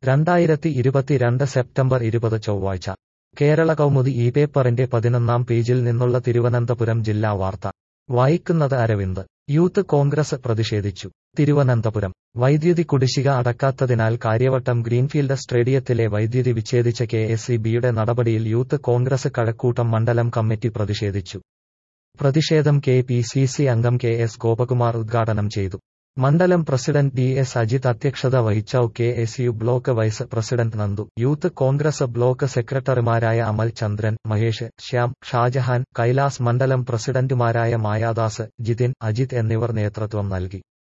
രണ്ടായിരത്തി ഇരുപത്തിരണ്ട് സെപ്റ്റംബർ ഇരുപത് ചൊവ്വാഴ്ച കേരള കൗമുദി ഈ പേപ്പറിന്റെ പതിനൊന്നാം പേജിൽ നിന്നുള്ള തിരുവനന്തപുരം ജില്ലാ വാർത്ത വായിക്കുന്നത് അരവിന്ദ് യൂത്ത് കോൺഗ്രസ് പ്രതിഷേധിച്ചു തിരുവനന്തപുരം വൈദ്യുതി കുടിശ്ശിക അടക്കാത്തതിനാൽ കാര്യവട്ടം ഗ്രീൻഫീൽഡ് സ്റ്റേഡിയത്തിലെ വൈദ്യുതി വിച്ഛേദിച്ച കെ എസ് ഇ ബിയുടെ നടപടിയിൽ യൂത്ത് കോൺഗ്രസ് കഴക്കൂട്ടം മണ്ഡലം കമ്മിറ്റി പ്രതിഷേധിച്ചു പ്രതിഷേധം കെ പി സി സി അംഗം കെ എസ് ഗോപകുമാർ ഉദ്ഘാടനം ചെയ്തു മണ്ഡലം പ്രസിഡന്റ് ഡി എസ് അജിത് അധ്യക്ഷത വഹിച്ച K S U block vice president Nandu youth Congress block സെക്രട്ടറിമാരായ അമൽ ചന്ദ്രൻ മഹേഷ് ശ്യാം ഷാജഹാൻ കൈലാസ് മണ്ഡലം പ്രസിഡന്റുമാരായ മായാദാസ് ജിതിൻ അജിത് എന്നിവർ നേതൃത്വം നൽകി